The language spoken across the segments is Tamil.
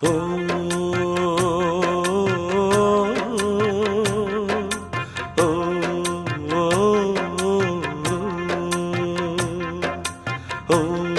ஓ ஓ ஓ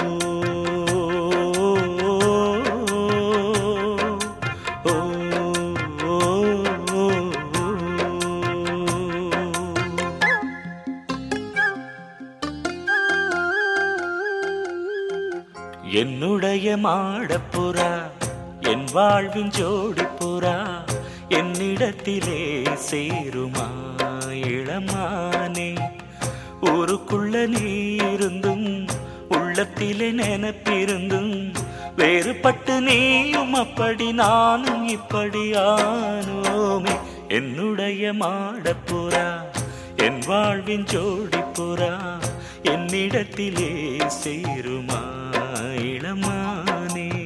என்னுடைய மாடப்புறா என் வாழ்வின் ஜோடி புறா என்னிடத்திலே சேருமா இளமானே ஊருக்குள்ள நீ இருந்தும் உள்ளத்திலே நினைப்பிருந்தும் வேறுபட்டு நீயும் அப்படி நானும் இப்படி ஆனோமே என்னுடைய மாடப்புறா என் வாழ்வின் ஜோடி புறா என்னிடத்திலே சேருமா இளமானே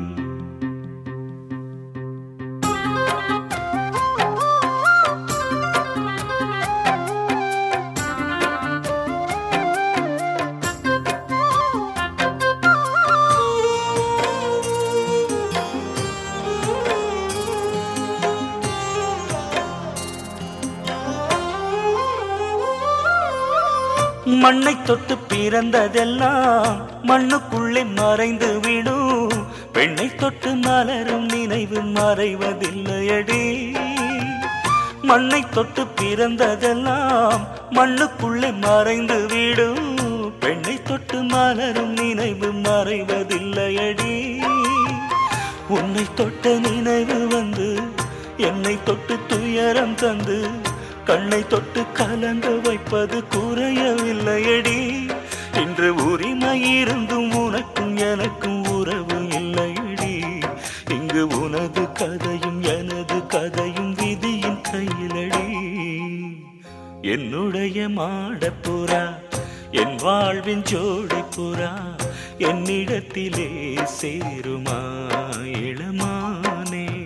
மண்ணை தொட்டு பிறந்ததெல்லாம் மண்ணுக்குள்ளே மறைந்து விடும் பெண்ணை தொட்டு மலரும் நினைவு மறைவதில்லையடி மண்ணை தொட்டு பிறந்ததெல்லாம் மண்ணுக்குள்ளே மறைந்து விடும் பெண்ணை தொட்டு மலரும் நினைவு மறைவதில்லையடி உன்னை தொட்ட நினைவு வந்து என்னை தொட்டு துயரம் தந்து கண்ணை தொட்டு கலங்க வைப்பது குறையவில்லையடி இன்று உரிமை இருந்தும் உனக்கும் எனக்கும் உறவு இல்லையடி இங்கு உனது கதையும் எனது கதையும் விதியின் கையிலடி என்னுடைய மாடப்புறா என் வாழ்வின் ஜோடி புறா என்னிடத்திலே சேருமா இளமானே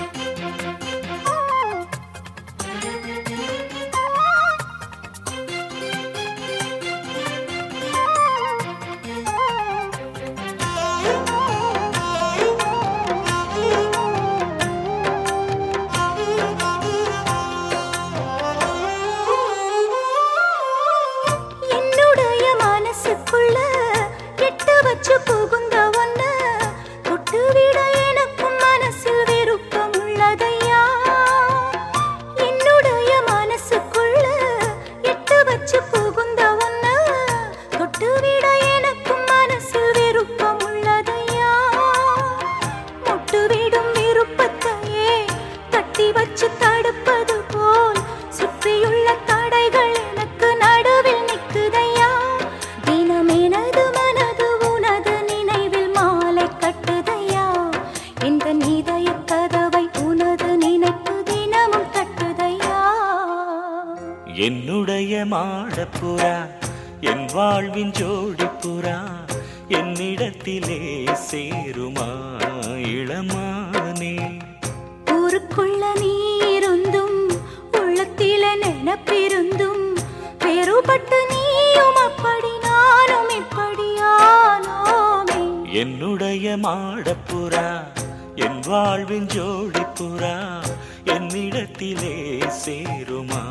என்னுடைய மனசுக்குள்ள எட்டு வச்சு புகுந்த ஒன்ன தொட்டுவிட எனக்கும் மனசில் விருப்பம் உள்ளதையா என்னுடைய மனசுக்குள்ள எட்டு வச்சு புகுந்த ஒன்ன தொட்டுவிட எனக்கும் மனசில் விருப்பம் உள்ளதையா முட்டுவிடும் விருப்பத்தையே தட்டி வச்சு தடுப்பது போல் சுற்றியுள்ள தடைகள் எனக்கு நடுவில் நிற்குதையா தினம் எனது மனது உனது நினைவில் மாலை கட்டுதையா இந்த நீதய கதவை உனது நினைப்பு தினமும் தட்டுதையா என்னுடைய மாடப்புறா என் வாழ்வின் ஜோடி புறா என்னிடத்திலே சேருமா இளமானே ஊருக்குள்ள நீ இருந்தும் உள்ளத்தில நினப்பிருந்தும் வேறுபட்டு நீயும் அப்படி நானும் இப்படியானோமே என்னுடைய மாடப்புறா என் வாழ்வின் ஜோடி புறா என்னிடத்திலே சேருமா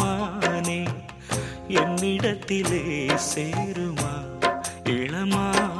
இளமானே என்னிடத்திலே சேருமா இளமானே